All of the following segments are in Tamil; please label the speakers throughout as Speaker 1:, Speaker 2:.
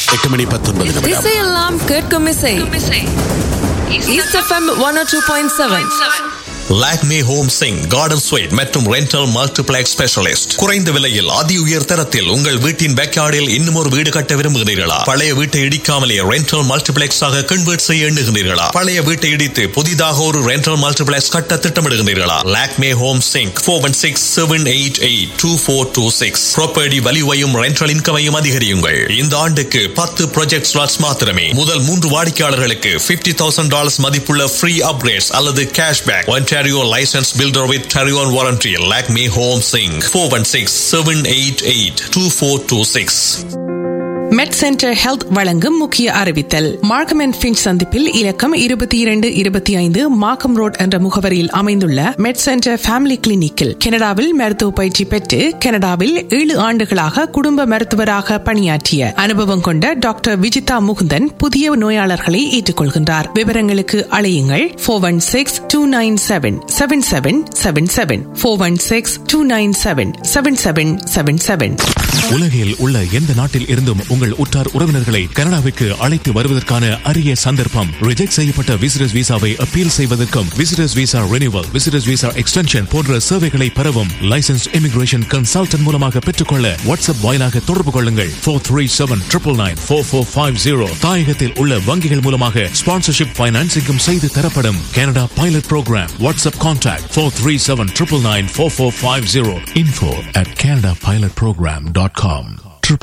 Speaker 1: எட்டு மணி பத்தொன்பது நிமிடம்
Speaker 2: திசையெல்லாம் கேட்கும் இசை East FM one two point seven
Speaker 3: Lakme homes சிங் கார்டன் ஸ்வீட் மற்றும் ரெண்டல் மல்டிபிளெக்ஸ் ஸ்பெஷலிஸ்ட் குறைந்த விலையில் அதி உயர் தரத்தில் உங்கள் வீட்டின் பேக்யார்டில் இன்னும் ஒரு வீடு கட்ட விரும்புகிறீர்களா பழைய வீட்டை இடிக்காமலே ரெண்டல் மல்டிபிளெக்ஸ் ஆக கன்வெர்ட் செய்ய எண்ணுகிறீர்களா பழைய வீட்டை இடித்து புதிதாக ஒரு ரெண்டல் மல்டிபிளெக்ஸ் கட்ட திட்டமிடுகிறீர்களா லாக்மே ஹோம் சிங் four one six seven eight eight two four two six property வலிவையும் ரெண்டல் இன்கமையும் அதிகரியுங்கள் இந்த ஆண்டுக்கு பத்து ப்ராஜெக்ட் ஸ்லாட்ஸ் மாத்திரமே முதல் மூன்று வாடிக்கையாளர்களுக்கு பிப்டி தௌசண்ட் டாலர்ஸ் மதிப்புள்ள ஃப்ரீ அப்கிரேட்ஸ் அல்லது cashback Ontario licensed builder with Tarion warranty. Lakme Home Sing 416 788 2426.
Speaker 4: மெட் சென்டர் ஹெல்த் வழங்கும் முக்கிய அறிவித்தல் மார்க்கம் அண்ட் ஃபின்ச் சந்திப்பில் இலக்கம் இருபத்தி இரண்டு இருபத்தி ஐந்து மார்க்கம் ரோட் என்ற முகவரியில் அமைந்துள்ள மெட் சென்டர் ஃபேமிலி கிளினிக்கில் கனடாவில் மருத்துவ பயிற்சி பெற்று கனடாவில் ஏழு ஆண்டுகளாக குடும்ப மருத்துவராக பணியாற்றிய அனுபவம் கொண்ட டாக்டர் விஜிதா முகுந்தன் புதிய நோயாளர்களை ஏற்றுக்கொள்கின்றார் விவரங்களுக்கு அழையுங்கள் four one six two nine seven seven seven seven seven four one six two nine seven seven seven seven seven
Speaker 5: உலகில் உள்ள எந்த நாட்டில் இருந்தும் உங்கள் உற்றார் உறவினர்களை கனடாவிற்கு அழைத்து வருவதற்கான அரிய சந்தர்ப்பம் ரிஜெக்ட் செய்யப்பட்ட விசிட்டர்ஸ் விசாவை அப்பீல் செய்வதற்கும் visitors visa renewal visitors visa extension போன்ற சேவைகளை பெறவும் லைசன்ஸ் இமிகிரேஷன் கன்சல்டன்ட் மூலமாக பெற்றுக்கொள்ள வாட்ஸ்அப் வாயிலாக தொடர்பு கொள்ளுங்கள் four three seven triple nine four four five zero தாயகத்தில் உள்ள வங்கிகள் மூலமாக ஸ்பான்சர்ஷிப் பைனான்சிங்கும் செய்து தரப்படும் Canada pilot program WhatsApp contact four three seven triple nine four four five zero info at Canada pilot program dot com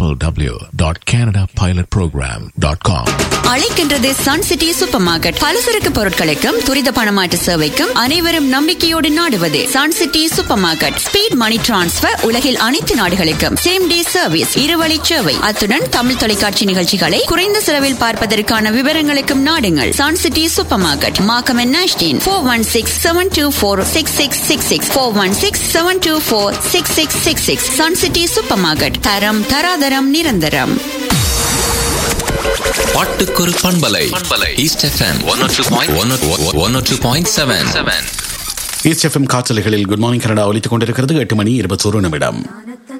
Speaker 5: www.canadapilotprogram.com
Speaker 6: அழைக்கின்றது சன் சிட்டி சூப்பர் மார்க்கெட் பலசரக்கு பொருட்களுக்கும் துரித பணமாற்று சேவைக்கும் அனைவரும் நம்பிக்கையோடு நாடுவது Sun City super market speed money transfer உலகில் அனைத்து நாடுகளுக்கும் சேம் டே சர்வீஸ் இருவழி சேவை அத்துடன் தமிழ் தொலைக்காட்சி நிகழ்ச்சிகளை குறைந்த செலவில் பார்ப்பதற்கான விவரங்களுக்கும் நாடுங்கள் Sun City super market Markham நாஷ்டீன் four one six seven two four six six six six four one six seven two four six six six six Sun City super market தரம் தராதரம் நிரந்தரம்
Speaker 7: பாட்டுக்கொரு பண்பலை பண்பலை East FM one two point one two point seven seven
Speaker 1: East FM காற்றலைகளில் குட் மார்னிங் கனடா ஒலித்துக் கொண்டிருக்கிறது எட்டு மணி இருபத்தோரு நிமிடம்